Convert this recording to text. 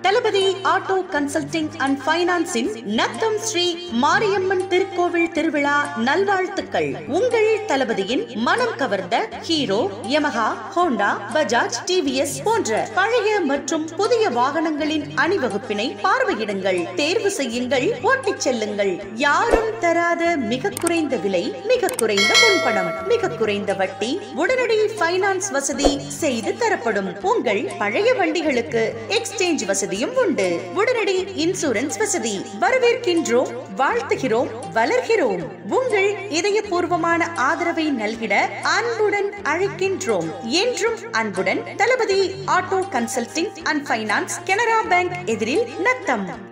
Thalapathy auto consulting and பைனான்சின் நத்தம் ஸ்ரீ மாரியம்மன் திருக்கோவில் திருவிழா நல்வாழ்த்துக்கள் உங்கள் தளபதியின் மனம் கவர்ந்த Hero Yamaha Honda Bajaj TVS போன்ற பழைய மற்றும் புதிய வாகனங்களின் அணிவகுப்பினை பார்வையிடுங்கள் தேர்வு செய்யுங்கள் ஓட்டிச் செல்லுங்கள் யாரும் தராத மிக குறைந்த விலை மிக குறைந்த முன்பணம் மிக குறைந்த வட்டி உடனடி ஃபைனான்ஸ் வசதி செய்து தரப்படும் உங்கள் பழைய வண்டிகளுக்கு எக்ஸ்சேஞ்ச் வசதியும் உண்டு உடனடி இன்சூரன்ஸ் வசதி வரவேற்கின்றோம் வாழ்த்துகிறோம் வளர்கிறோம் உங்கள் இதயபூர்வமான ஆதரவை நல்கிட அன்புடன் அழைக்கின்றோம் என்றும் அன்புடன் Thalapathy auto consulting and finance Canara bank எதிரில் நத்தம்